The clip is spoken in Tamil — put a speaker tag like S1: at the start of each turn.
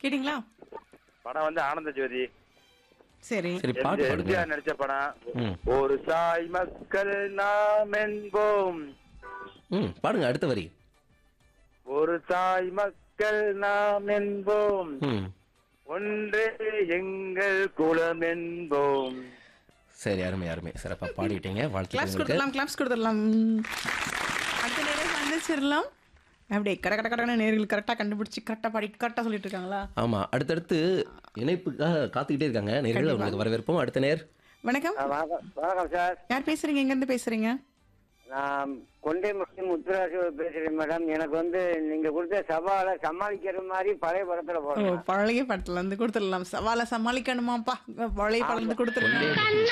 S1: கேட்டிங்களா
S2: படம் வந்து ஆனந்த ஜோதி
S1: சரி
S3: சரி பாட்டு பாடுங்க
S2: எம்ஜிஆர் நடிச்ச படம்
S3: ம்
S2: ஒரு சாய் மக்கள் நாம் என்போம்
S3: ம் பாடுங்க அடுத்த வரி
S2: ஒரு தாய் மக்கள் நாம் என்போம்
S3: ம்
S2: ஒன்றே எங்கள் குலம் என்போம்
S3: சரி அருமை அருமை சிறப்பா பாடிட்டீங்க வாழ்த்துக்கள்
S1: கிளாப்ஸ்
S3: உங்களுக்கு
S1: கொடுத்துடலாம் கிளாப்ஸ் கொடுத்துடலாம் அடுத்த நேரம் சந்திச்சிடலாம் அப்படியே கட கட கடன்னு நேர்கள் கரெக்டாக கண்டுபிடிச்சி கரெக்டாக பாடி கரெக்டாக சொல்லிட்டு இருக்காங்களா
S3: ஆமா அடுத்தடுத்து இணைப்புக்காக காத்துக்கிட்டே இருக்காங்க நேர்கள் உங்களுக்கு வரவேற்போம் அடுத்த நேர்
S1: வணக்கம்
S4: வணக்கம் வணக்கம் சார்
S1: யார் பேசுறீங்க எங்கேருந்து பேசுறீங்க
S4: நான் கொண்டை முஸ்லிம் முத்துராஜ் பேசுறேன் மேடம் எனக்கு வந்து நீங்க கொடுத்த சவாலை சமாளிக்கிற மாதிரி பழைய படத்துல
S1: ஓ
S4: போடுறேன்
S1: பழைய பாட்டுல இருந்து கொடுத்துடலாம் சவாலை சமாளிக்கணுமாப்பா பழைய படம் இருந்து கொடுத்துருங்க